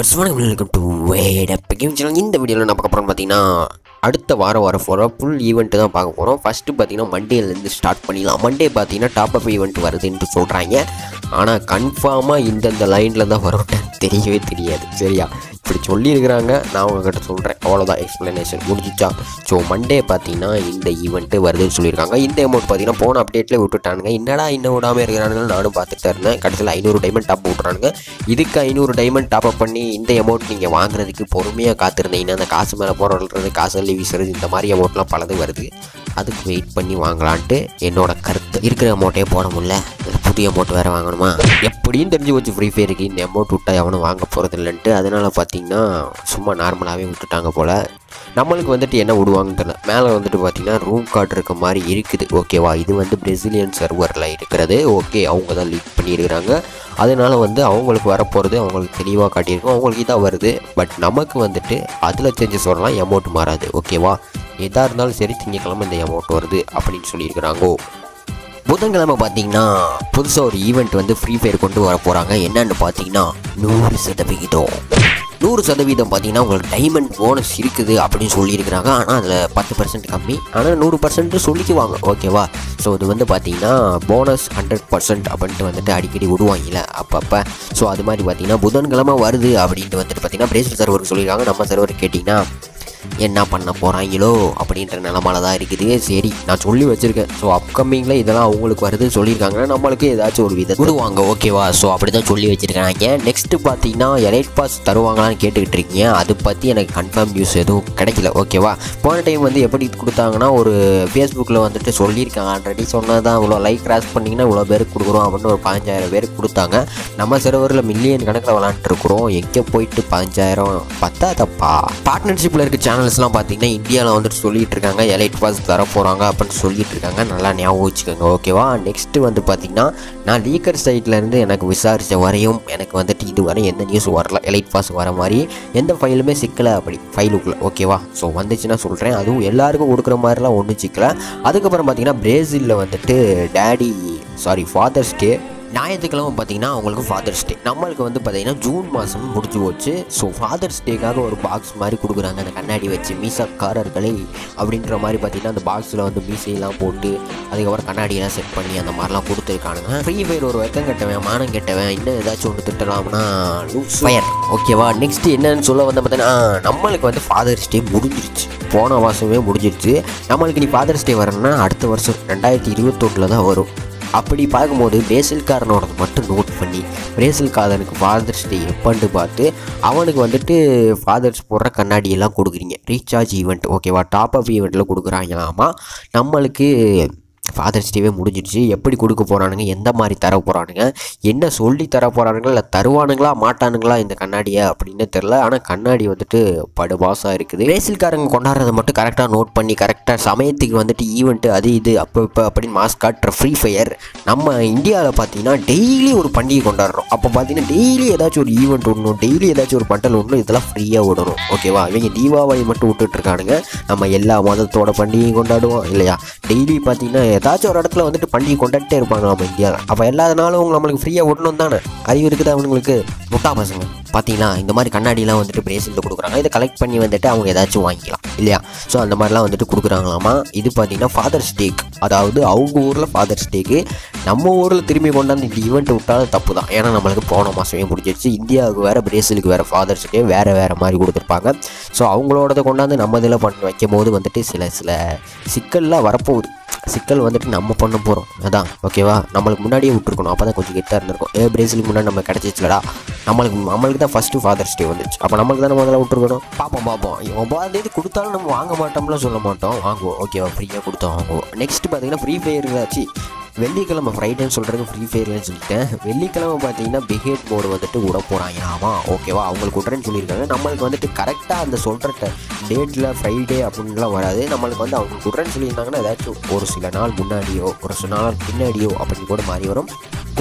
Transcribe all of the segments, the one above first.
viewers வணக்கம் welcome to வேட game channel இந்த வீடியோவில் நம்ம பார்க்க போகிறோம் பார்த்தீங்கன்னா அடுத்த வாரம் வர போகிற ஃபுல் ஈவெண்ட்டு தான் பார்க்க போகிறோம் ஃபஸ்ட்டு பார்த்தீங்கன்னா மண்டேலேருந்து ஸ்டார்ட் பண்ணிடலாம் மண்டே பார்த்தீங்கன்னா டாப் அப் ஈவெண்ட் வருதுன்ட்டு சொல்கிறாங்க ஆனால் கன்ஃபார்மாக இந்தந்த லைனில் தான் வரும்னு தெரியவே தெரியாது சரியா இப்படி சொல்லியிருக்கிறாங்க நான் உங்ககிட்ட சொல்கிறேன் அவ்வளோதான் எக்ஸ்ப்ளனேஷன் முடிஞ்சிச்சா ஸோ மண்டே பார்த்தீங்கன்னா இந்த ஈவெண்ட்டு வருதுன்னு சொல்லியிருக்காங்க இந்த அமௌண்ட் பார்த்தீங்கன்னா போன அப்டேட்டில் விட்டுட்டானுங்க என்னடா இன்னும் விடாமல் இருக்கிறானுங்க நானும் பார்த்துட்டு இருந்தேன் கடைசியில் ஐநூறு டைமண்ட் டாப் விட்றானுங்க இதுக்கு ஐநூறு டைமண்ட் டாப் அப் பண்ணி இந்த அமௌண்ட் நீங்கள் வாங்குறதுக்கு பொறுமையாக காத்திருந்தீங்கன்னா அந்த காசு மேலே போடுறது காசு அள்ளி வீசுறது இந்த மாதிரி அமௌண்ட்லாம் பலது வருது அதுக்கு வெயிட் பண்ணி வாங்கலான்ட்டு என்னோட கருத்து இருக்கிற அமௌண்ட்டே போட முடியல இதுல புதிய அமௌண்ட் வேறு வாங்கணுமா எப்படியும் தெரிஞ்சு போச்சு ஃப்ரீ ஃபயருக்கு இந்த அமௌண்ட் விட்டா எவனும் வாங்க போகிறது இல்லைன்ட்டு அதனால் பார்த்தீங்கன்னா சும்மா நார்மலாகவே விட்டுட்டாங்க போல் நம்மளுக்கு வந்துட்டு என்ன விடுவாங்கன்னு தெரியல மேலே வந்துட்டு பார்த்தீங்கன்னா ரூம் கார்டு இருக்க மாதிரி இருக்குது ஓகேவா இது வந்து பிரசிலியன் சர்வரில் இருக்கிறது ஓகே அவங்க தான் லீக் பண்ணியிருக்கிறாங்க அதனால வந்து அவங்களுக்கு வரப்போகிறது அவங்களுக்கு தெளிவாக காட்டியிருக்கோம் அவங்களுக்கு இதாக வருது பட் நமக்கு வந்துட்டு அதில் சேஞ்சஸ் வரலாம் அமௌண்ட் மாறாது ஓகேவா எதாக இருந்தாலும் சரி திங்கக்கிழமை இந்த அமௌண்ட் வருது அப்படின்னு சொல்லியிருக்கிறாங்கோ புதன்கிழமை பார்த்தீங்கன்னா புதுசாக ஒரு ஈவெண்ட் வந்து ஃப்ரீ ஃபயர் கொண்டு வர போகிறாங்க என்னன்னு பார்த்தீங்கன்னா நூறு சதவிகிதம் நூறு சதவீதம் பார்த்தீங்கன்னா உங்களுக்கு டைமண்ட் போனஸ் இருக்குது அப்படின்னு சொல்லியிருக்கிறாங்க ஆனால் அதில் பத்து பர்சன்ட் கம்மி ஆனால் நூறு பர்சன்ட் சொல்லிக்குவாங்க ஓகேவா ஸோ இது வந்து பார்த்தீங்கன்னா போனஸ் ஹண்ட்ரட் பர்சன்ட் அப்படின்ட்டு வந்துட்டு அடிக்கடி விடுவாங்கல்ல அப்பப்போ ஸோ அது மாதிரி பார்த்தீங்கன்னா புதன்கிழமை வருது அப்படின்ட்டு வந்துட்டு பார்த்தீங்கன்னா பிரேசில் சர்வருக்கு சொல்லியிருக்காங்க நம்ம சர்வர் கேட்டிங்கன்னா என்ன பண்ண போகிறாங்களோ அப்படின்ற நிலமால தான் இருக்குது சரி நான் சொல்லி வச்சுருக்கேன் ஸோ அப்கமிங்கில் இதெல்லாம் அவங்களுக்கு வருது சொல்லியிருக்காங்கன்னா நம்மளுக்கு ஏதாச்சும் ஒரு விதம் விடுவாங்க ஓகேவா ஸோ அப்படி தான் சொல்லி வச்சுருக்காங்க நெக்ஸ்ட்டு பார்த்தீங்கன்னா எலைட் பாஸ் தருவாங்களான்னு கேட்டுக்கிட்டு இருக்கீங்க அதை பற்றி எனக்கு கன்ஃபார்ம் நியூஸ் எதுவும் கிடைக்கல ஓகேவா போன டைம் வந்து எப்படி கொடுத்தாங்கன்னா ஒரு ஃபேஸ்புக்கில் வந்துட்டு சொல்லியிருக்காங்க ஆல்ரெடி சொன்னதான் இவ்வளோ லைக் கிராஸ் பண்ணிங்கன்னா இவ்வளோ பேருக்கு கொடுக்குறோம் அப்படின்னு ஒரு பதினஞ்சாயிரம் பேருக்கு கொடுத்தாங்க நம்ம சர்வரில் மில்லியன் கணக்கில் விளாண்டுருக்குறோம் எங்கே போயிட்டு பதினஞ்சாயிரம் பத்தாதப்பா பார்ட்னர்ஷிப்பில் இருக்க சேனல்ஸ்லாம் பார்த்தீங்கன்னா இந்தியாவில் வந்துட்டு சொல்லிட்டு இருக்காங்க எலைட் பாஸ் தர போகிறாங்க அப்படின்னு சொல்லிட்டு இருக்காங்க நல்லா ஞாபகம் வச்சுக்கோங்க ஓகேவா நெக்ஸ்ட்டு வந்து பார்த்தீங்கன்னா நான் லீக்கர் சைட்லேருந்து எனக்கு விசாரித்த வரையும் எனக்கு வந்துட்டு இதுவரை எந்த நியூஸ் வரல எலைட் பாஸ் வர மாதிரி எந்த ஃபைலுமே சிக்கலை அப்படி ஃபைலுக்குள்ளே ஓகேவா ஸோ வந்துச்சுன்னா சொல்கிறேன் அதுவும் எல்லாருக்கும் கொடுக்குற மாதிரிலாம் ஒன்றும் சிக்கலை அதுக்கப்புறம் பார்த்தீங்கன்னா பிரேசிலில் வந்துட்டு டேடி சாரி ஃபாதர்ஸ் டே ஞாயிற்றுக்கிழமை பார்த்தீங்கன்னா அவங்களுக்கு ஃபாதர்ஸ் டே நம்மளுக்கு வந்து பார்த்தீங்கன்னா ஜூன் மாதம் முடிஞ்சு போச்சு ஸோ ஃபாதர்ஸ் டேக்காக ஒரு பாக்ஸ் மாதிரி கொடுக்குறாங்க அந்த கண்ணாடி வச்சு மீசக்காரர்களை அப்படின்ற மாதிரி பார்த்தீங்கன்னா அந்த பாக்ஸில் வந்து மீசையெல்லாம் போட்டு அதுக்கப்புறம் கண்ணாடியெல்லாம் செட் பண்ணி அந்த மாதிரிலாம் கொடுத்துருக்கானுங்க ஃப்ரீ ஃபயர் ஒரு வெக்கம் கெட்டவன் மானம் கெட்டவன் இன்னும் ஏதாச்சும் ஒன்று திட்டலாம்னா லூஸ் ஃபயர் ஓகேவா நெக்ஸ்ட் என்னன்னு சொல்ல வந்து பார்த்தீங்கன்னா நம்மளுக்கு வந்து ஃபாதர்ஸ் டே முடிஞ்சிருச்சு போன மாதமே முடிஞ்சிருச்சு நம்மளுக்கு நீ ஃபாதர்ஸ் டே வரணும்னா அடுத்த வருஷம் ரெண்டாயிரத்தி இருபத்தொன்னில் தான் வரும் அப்படி பார்க்கும்போது பிரேசில்காரனோடது மட்டும் நோட் பண்ணி பிரேசில்காரனுக்கு ஃபாதர்ஸ் டே எப்போன்ட்டு பார்த்து அவனுக்கு வந்துட்டு ஃபாதர்ஸ் போடுற கண்ணாடியெல்லாம் கொடுக்குறீங்க ரீசார்ஜ் ஈவெண்ட் ஓகேவா டாப் அப் ஈவெண்ட்டில் கொடுக்குறாங்களாமா நம்மளுக்கு ஃபாதர்ஸ் டேவே முடிஞ்சிடுச்சு எப்படி கொடுக்க போகிறானுங்க எந்த மாதிரி தர போகிறானுங்க என்ன சொல்லி தர போகிறானுங்களா இல்லை தருவானுங்களா மாட்டானுங்களா இந்த கண்ணாடியை அப்படின்னு தெரில ஆனால் கண்ணாடி வந்துட்டு படுபாசாக இருக்குது பிரேசில்காரங்க கொண்டாடுறதை மட்டும் கரெக்டாக நோட் பண்ணி கரெக்டாக சமயத்துக்கு வந்துட்டு ஈவெண்ட்டு அது இது அப்போ இப்போ அப்படின்னு மாஸ் காட்டுற ஃப்ரீ ஃபயர் நம்ம இந்தியாவில் பார்த்தீங்கன்னா டெய்லி ஒரு பண்டிகை கொண்டாடுறோம் அப்போ பார்த்தீங்கன்னா டெய்லி ஏதாச்சும் ஒரு ஈவெண்ட் விடணும் டெய்லி ஏதாச்சும் ஒரு பண்டல் விடணும் இதெல்லாம் ஃப்ரீயாக விடணும் ஓகேவா இவங்க தீபாவளி மட்டும் விட்டுட்ருக்கானுங்க நம்ம எல்லா மதத்தோட பண்டிகையும் கொண்டாடுவோம் இல்லையா டெய்லி பார்த்தீங்கன்னா ஏதாச்சும் ஒரு இடத்துல வந்துட்டு பண்டிகை கொண்டாடிட்டே இருப்பாங்க நம்ம இந்தியாவில் அப்போ எல்லா நாளும் நம்மளுக்கு ஃப்ரீயாக விடணும் தானே அறிவு இருக்குது அவங்களுக்கு முட்டா பசங்க பார்த்தீங்களா இந்த மாதிரி கண்ணாடிலாம் வந்துட்டு பிரேசிலில் கொடுக்குறாங்க இதை கலெக்ட் பண்ணி வந்துட்டு அவங்க ஏதாச்சும் வாங்கிக்கலாம் இல்லையா ஸோ அந்த மாதிரிலாம் வந்துட்டு கொடுக்குறாங்களாமா இது பார்த்தீங்கன்னா ஃபாதர்ஸ் டேக் அதாவது அவங்க ஊரில் ஃபாதர்ஸ் டேக்கு நம்ம ஊரில் திரும்பி கொண்டாந்து இந்த ஈவெண்ட் விட்டாலும் தப்பு தான் ஏன்னா நம்மளுக்கு போன மாதமே முடிஞ்சிருச்சு இந்தியாவுக்கு வேறு பிரேசிலுக்கு வேறு ஃபாதர்ஸ் டே வேறு வேறு மாதிரி கொடுத்துருப்பாங்க ஸோ அவங்களோடத கொண்டாந்து நம்ம இதில் பண்ண வைக்கும் போது வந்துட்டு சில சில சிக்கல்லாம் வரப்போகுது சிக்கல் வந்துட்டு நம்ம பண்ண போகிறோம் அதான் ஓகேவா நம்மளுக்கு முன்னாடியே விட்டுருக்கணும் அப்போ தான் கொஞ்சம் கெத்தாக இருந்திருக்கும் ஏ பிரேசிலுக்கு முன்னாடி நம்ம கிடச்சிச்சுலடா நம்மளுக்கு நம்மளுக்கு தான் ஃபஸ்ட்டு ஃபாதர்ஸ் டே வந்துச்சு அப்போ நம்மளுக்கு தானே முதல்ல விட்டுருக்கணும் பார்ப்போம் பார்ப்போம் ஒன்பதாம் தேதி கொடுத்தாலும் நம்ம வாங்க மாட்டோம்லாம் சொல்ல மாட்டோம் வாங்குவோம் ஓகேவா ஃப்ரீயாக கொடுத்தோம் வாங்குவோம் நெக்ஸ்ட் பார்த்தீங்கன்னா ஃப்ரீ ஃபயர் ஆச்சு வெள்ளிக்கிழமை ஃப்ரைடேன்னு சொல்கிறது ஃப்ரீ ஃபயர்லன்னு சொல்லிட்டேன் வெள்ளிக்கிழமை பார்த்தீங்கன்னா பிஹேட் மோடு வந்துட்டு விட போகிறாங்க ஆமாம் ஓகேவா அவங்களுக்கு விட்றேன்னு சொல்லியிருக்காங்க நம்மளுக்கு வந்துட்டு கரெக்டாக அந்த சொல்கிற டேட்டில் ஃப்ரைடே அப்படின்லாம் வராது நம்மளுக்கு வந்து அவங்களுக்கு விட்றேன்னு சொல்லியிருந்தாங்கன்னா ஏதாச்சும் ஒரு சில நாள் முன்னாடியோ ஒரு சில நாள் பின்னாடியோ அப்படின்னு கூட மாறி வரும்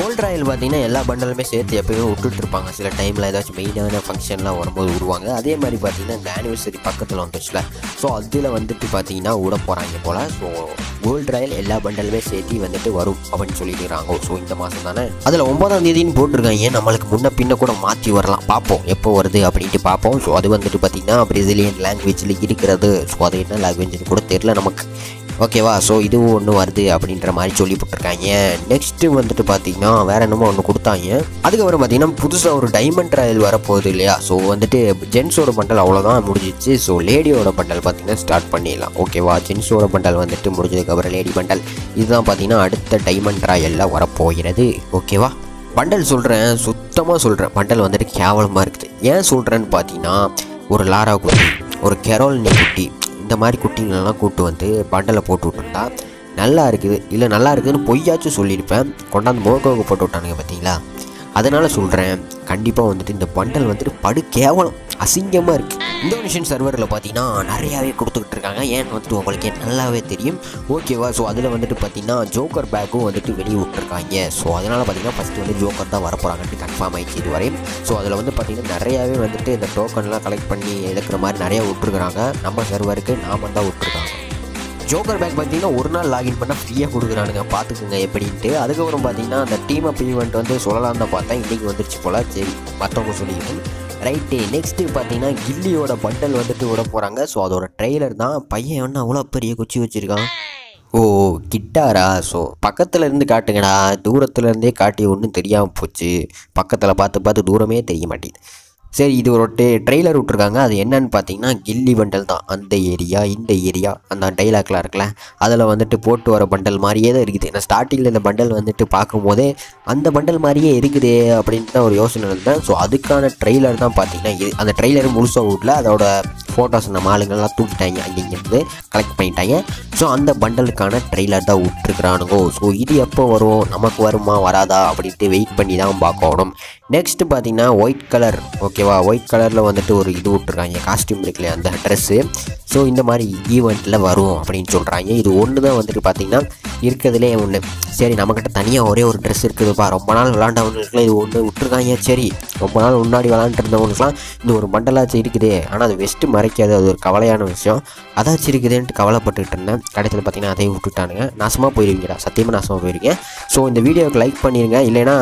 கோல்ட் ராயல் பார்த்தீங்கன்னா எல்லா பண்டலுமே சேர்த்து எப்பயுமே விட்டுட்டு இருப்பாங்க சில டைமில் ஏதாச்சும் மெயினான ஃபங்க்ஷன்லாம் வரும்போது விடுவாங்க அதே மாதிரி பார்த்தீங்கன்னா இந்த ஆனிவர்சரி பக்கத்தில் வந்துச்சுல ஸோ அதில் வந்துட்டு பார்த்தீங்கன்னா விட போகிறாங்க போல் ஸோ கோல்ட் ராயல் எல்லா பண்டலுமே சேர்த்து வந்துட்டு வரும் அப்படின்னு சொல்லியிருக்காங்க ஸோ இந்த மாதம் தானே அதில் ஒன்பதாம் தேதின்னு போட்டிருக்காங்க நம்மளுக்கு முன்ன பின்ன கூட மாற்றி வரலாம் பார்ப்போம் எப்போ வருது அப்படின்ட்டு பார்ப்போம் ஸோ அது வந்துட்டு பார்த்தீங்கன்னா பிரேசிலியன் லாங்குவேஜில் இருக்கிறது ஸோ அது என்ன லாங்குவேஜ்னு கூட தெரில நமக்கு ஓகேவா ஸோ இதுவும் ஒன்று வருது அப்படின்ற மாதிரி சொல்லி போட்டிருக்காங்க நெக்ஸ்ட்டு வந்துட்டு பார்த்தீங்கன்னா வேற என்னமோ ஒன்று கொடுத்தாங்க அதுக்கப்புறம் பார்த்தீங்கன்னா புதுசாக ஒரு டைமண்ட் ராயல் வரப்போகுது இல்லையா ஸோ வந்துட்டு ஜென்ஸோட பண்டல் அவ்வளோதான் முடிஞ்சிச்சு ஸோ லேடியோட பண்டல் பார்த்தீங்கன்னா ஸ்டார்ட் பண்ணிடலாம் ஓகேவா ஜென்ஸோட பண்டல் வந்துட்டு முடிஞ்சதுக்கப்புறம் லேடி பண்டல் இதுதான் பார்த்தீங்கன்னா அடுத்த டைமண்ட் ராயலில் வரப்போகிறது ஓகேவா பண்டல் சொல்கிறேன் சுத்தமாக சொல்கிறேன் பண்டல் வந்துட்டு கேவலமாக இருக்குது ஏன் சொல்கிறேன்னு பார்த்தீங்கன்னா ஒரு லாரா குட்டி ஒரு கெரோல்னி குட்டி இந்த மாதிரி குட்டிங்களெல்லாம் கூப்பிட்டு வந்து பண்டலை போட்டு விட்டுருந்தா நல்லா இருக்குது இல்லை நல்லா இருக்குதுன்னு பொய்யாச்சும் சொல்லியிருப்பேன் கொண்டாந்து மோகோவுக்கு போட்டு விட்டானுங்க பார்த்தீங்களா அதனால் சொல்கிறேன் கண்டிப்பாக வந்துட்டு இந்த பண்டல் வந்துட்டு படு கேவலம் அசிங்கமாக இருக்குது இந்தோனேஷியன் சர்வரில் பார்த்தீங்கன்னா நிறையாவே கொடுத்துக்கிட்டு இருக்காங்க ஏன்னு வந்துட்டு உங்களுக்கே நல்லாவே தெரியும் ஓகேவா ஸோ அதில் வந்துட்டு பார்த்தீங்கன்னா ஜோக்கர் பேக்கும் வந்துட்டு வெளியே விட்டுருக்காங்க ஸோ அதனால் பார்த்தீங்கன்னா ஃபஸ்ட்டு வந்து ஜோக்கர் தான் வரப்போகிறாங்கன்ட்டு கன்ஃபார்ம் ஆயிடுச்சு இதுவரையும் ஸோ அதில் வந்து பார்த்தீங்கன்னா நிறையாவே வந்துட்டு இந்த டோக்கன்லாம் கலெக்ட் பண்ணி எடுக்கிற மாதிரி நிறையா விட்டுருக்குறாங்க நம்ம சர்வருக்கு நாம தான் விட்டுருக்காங்க ஜோக்கர் பேக் பார்த்தீங்கன்னா ஒரு நாள் லாகின் பண்ணால் ஃப்ரீயாக கொடுக்குறானுங்க பார்த்துக்குங்க எப்படின்ட்டு அதுக்கப்புறம் பார்த்தீங்கன்னா அந்த டீம் அப் ஈவெண்ட் வந்து சொல்லலாம் தான் பார்த்தேன் இன்றைக்கி வந்துருச்சு போல் சரி மற்றவங்க சொல்லிக்கிட்டு ரைட்டு நெக்ஸ்ட்டு பார்த்தீங்கன்னா கில்லியோட பண்டல் வந்துட்டு விட போகிறாங்க ஸோ அதோட ட்ரெய்லர் தான் பையன் ஒன்று அவ்வளோ பெரிய குச்சி வச்சுருக்கான் ஓ கிட்டாரா ஸோ பக்கத்தில் இருந்து காட்டுங்கடா தூரத்துல இருந்தே காட்டி ஒன்றும் தெரியாமல் போச்சு பக்கத்தில் பார்த்து பார்த்து தூரமே தெரிய மாட்டேங்குது சரி இது ஒரு டே ட்ரெய்லர் விட்ருக்காங்க அது என்னன்னு பார்த்தீங்கன்னா கில்லி பண்டல் தான் அந்த ஏரியா இந்த ஏரியா அந்த டைலாக்லாம் இருக்குல்ல அதில் வந்துட்டு போட்டு வர பண்டல் மாதிரியே தான் இருக்குது நான் ஸ்டார்டிங்கில் இந்த பண்டல் வந்துட்டு பார்க்கும்போதே அந்த பண்டல் மாதிரியே இருக்குதே அப்படின்ட்டு தான் ஒரு யோசனை இருந்தேன் ஸோ அதுக்கான ட்ரெய்லர் தான் பார்த்தீங்கன்னா இது அந்த ட்ரெய்லர் முழுசாக விடல அதோட ஃபோட்டோஸ் நம்ம ஆளுங்கள்லாம் தூக்கிட்டாங்க அங்கேருந்து கலெக்ட் பண்ணிட்டாங்க ஸோ அந்த பண்டலுக்கான ட்ரெய்லர் தான் விட்டுருக்குறானுங்கோ ஸோ இது எப்போ வரும் நமக்கு வருமா வராதா அப்படின்ட்டு வெயிட் பண்ணி தான் பார்க்கணும் நெக்ஸ்ட்டு பார்த்தீங்கன்னா ஒயிட் கலர் ஓகேவா ஒயிட் கலரில் வந்துட்டு ஒரு இது விட்டுருக்காங்க காஸ்டியூம் இருக்குல்லையா அந்த ட்ரெஸ்ஸு ஸோ இந்த மாதிரி ஈவெண்ட்டில் வரும் அப்படின்னு சொல்கிறாங்க இது ஒன்று தான் வந்துட்டு பார்த்தீங்கன்னா இருக்கிறதுலே ஒன்று சரி நம்மக்கிட்ட தனியாக ஒரே ஒரு ட்ரெஸ் இருக்குதுப்பா ரொம்ப நாள் விளாண்டவங்களுக்குலாம் இது ஒன்று விட்டுருக்காங்க சரி ரொம்ப நாள் முன்னாடி விளாண்டுட்டு இருந்தவங்களுக்குலாம் இந்த ஒரு மண்டலாச்சும் இருக்குதே ஆனால் அது வெஸ்ட்டு மறைக்காது அது ஒரு கவலையான விஷயம் அதாச்சும் இருக்குதுன்ட்டு கவலைப்பட்டுக்கிட்டு இருந்தேன் கடைசியில் பார்த்தீங்கன்னா அதையும் விட்டுட்டானுங்க நாசமாக போயிருவீங்கடா சத்தியமாக நாசமாக போயிருக்கேன் ஸோ இந்த வீடியோவுக்கு லைக் பண்ணிடுங்க இல்லைன்னா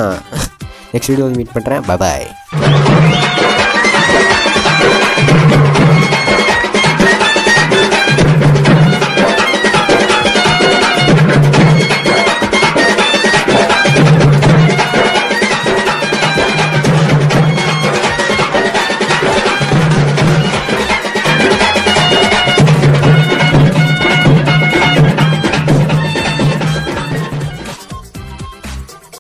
நெக்ஸ்ட் வீடியோவில் மீட் பண்ணுறேன் பாய்